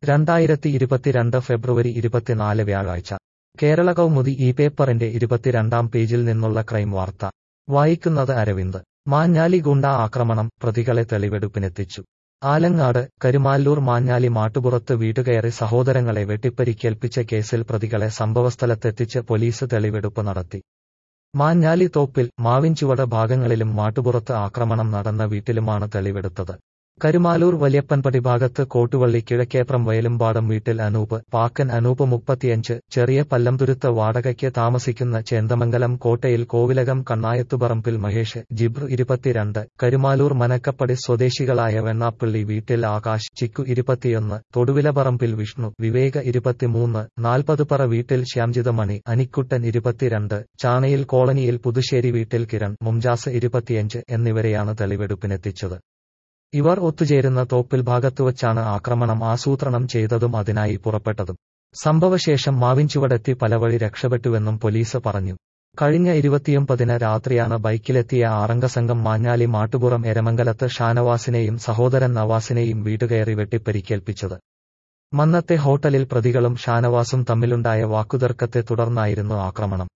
രണ്ടായിരത്തി ഇരുപത്തിരണ്ട് ഫെബ്രുവരി ഇരുപത്തിനാല് വ്യാഴാഴ്ച കേരള കൗമുദി ഈ പേപ്പറിന്റെ ഇരുപത്തിരണ്ടാം പേജിൽ നിന്നുള്ള ക്രൈം വാർത്ത വായിക്കുന്നത് അരവിന്ദ് മാഞ്ഞാലി ഗുണ്ട ആക്രമണം പ്രതികളെ തെളിവെടുപ്പിനെത്തിച്ചു ആലങ്ങാട് കരുമാല്ലൂർ മാഞ്ഞാലി മാട്ടുപുറത്ത് വീട്ടുകയറി സഹോദരങ്ങളെ വെട്ടിപ്പരിക്കേൽപ്പിച്ച കേസിൽ പ്രതികളെ സംഭവസ്ഥലത്തെത്തിച്ച് പോലീസ് തെളിവെടുപ്പ് നടത്തി മാഞ്ഞാലി തോപ്പിൽ മാവിൻചുവട് ഭാഗങ്ങളിലും മാട്ടുപുറത്ത് ആക്രമണം നടന്ന വീട്ടിലുമാണ് തെളിവെടുത്തത് കരുമാലൂർ വലിയപ്പൻപടി ഭാഗത്ത് കോട്ടുവള്ളി കിഴക്കേപ്രം വയലുംപാടം വീട്ടിൽ അനൂപ് പാക്കൻ അനൂപ് മുപ്പത്തിയഞ്ച് ചെറിയ പല്ലംതുരുത്ത് വാടകയ്ക്ക് താമസിക്കുന്ന ചേന്തമംഗലം കോട്ടയിൽ കോവിലകം കണ്ണായത്തുപറമ്പിൽ മഹേഷ് ജിബ്ർ ഇരുപത്തിരണ്ട് കരുമാലൂർ മനക്കപ്പടി സ്വദേശികളായ വെണ്ണാപ്പള്ളി വീട്ടിൽ ആകാശ് ചിക്കു ഇരുപത്തിയൊന്ന് തൊടുവിലപറമ്പിൽ വിഷ്ണു വിവേക ഇരുപത്തിമൂന്ന് നാൽപ്പതുപറ വീട്ടിൽ ശ്യാംജിതമണി അനിക്കുട്ടൻ ഇരുപത്തിരണ്ട് ചാണയിൽ കോളനിയിൽ പുതുശ്ശേരി വീട്ടിൽ കിരൺ മുംജാസ് ഇരുപത്തിയഞ്ച് എന്നിവരെയാണ് തെളിവെടുപ്പിനെത്തിച്ചത് ഇവർ ഒത്തുചേരുന്ന തോപ്പിൽ ഭാഗത്തുവച്ചാണ് ആക്രമണം ആസൂത്രണം ചെയ്തതും അതിനായി പുറപ്പെട്ടതും സംഭവശേഷം മാവിൻചുവടെത്തി പലവഴി രക്ഷപ്പെട്ടുവെന്നും പോലീസ് പറഞ്ഞു കഴിഞ്ഞ ഇരുപത്തിയൊമ്പതിന് രാത്രിയാണ് ബൈക്കിലെത്തിയ ആറംഗ സംഘം മാഞ്ഞാലി മാട്ടുപുറം എരമംഗലത്ത് ഷാനവാസിനെയും സഹോദരൻ നവാസിനെയും വീടുകയറി വെട്ടിപ്പരിക്കേൽപ്പിച്ചത് മന്നത്തെ ഹോട്ടലിൽ പ്രതികളും ഷാനവാസും തമ്മിലുണ്ടായ വാക്കുതർക്കത്തെ തുടർന്നായിരുന്നു ആക്രമണം